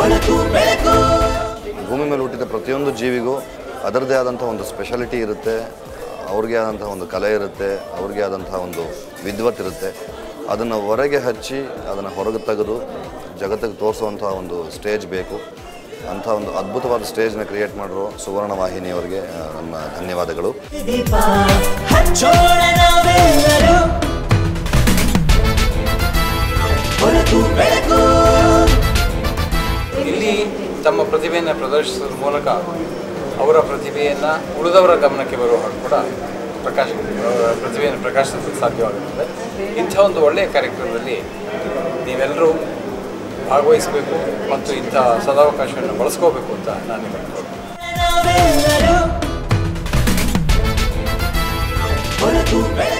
ಭೂಮಿ ಮೇಲೆ ಹುಟ್ಟಿದ ಪ್ರತಿಯೊಂದು ಜೀವಿಗೂ ಅದರದೇ ಆದಂಥ ಒಂದು ಸ್ಪೆಷಾಲಿಟಿ ಇರುತ್ತೆ ಅವ್ರಿಗೆ ಆದಂಥ ಒಂದು ಕಲೆ ಇರುತ್ತೆ ಅವ್ರಿಗೆ ಆದಂಥ ಒಂದು ವಿದ್ವತ್ ಇರುತ್ತೆ ಅದನ್ನು ಹೊರಗೆ ಹಚ್ಚಿ ಅದನ್ನು ಹೊರಗೆ ತೆಗೆದು ಜಗತ್ತಿಗೆ ತೋರಿಸುವಂಥ ಒಂದು ಸ್ಟೇಜ್ ಬೇಕು ಅಂಥ ಒಂದು ಅದ್ಭುತವಾದ ಸ್ಟೇಜ್ನ ಕ್ರಿಯೇಟ್ ಮಾಡಿರೋ ಸುವರ್ಣ ವಾಹಿನಿಯವರಿಗೆ ಆ, ನನ್ನ ಧನ್ಯವಾದಗಳು ದೀಪ ಹಚ್ಚೋಣ ನಾವೆಲ್ಲರೂ ಹೊರತು ಬೆಳಕು ಇಲ್ಲಿ ತಮ್ಮ ಪ್ರತಿಭೆಯನ್ನು ಪ್ರದರ್ಶಿಸೋದ್ರ ಮೂಲಕ ಅವರ ಪ್ರತಿಭೆಯನ್ನು ಉಳಿದವರ ಗಮನಕ್ಕೆ ಬರುವ ಹಾಗೆ ಕೂಡ ಪ್ರಕಾಶ ಅವರ ಪ್ರತಿಭೆಯನ್ನು ಪ್ರಕಾಶಿಸಲು ಸಾಧ್ಯವಾಗುತ್ತದೆ ಇಂಥ ಒಂದು ಒಳ್ಳೆಯ ಕಾರ್ಯಕ್ರಮದಲ್ಲಿ ನೀವೆಲ್ಲರೂ ಭಾಗವಹಿಸಬೇಕು ಮತ್ತು ಇಂಥ ಸದಾವಕಾಶವನ್ನು ಬಳಸ್ಕೋಬೇಕು ಅಂತ ನಾನು ನಿಮಗೆ ಕೋರ್ತೀನಿ ನಾವೆಲ್ಲರೂ ಹೊರತು ಬೆಳಕು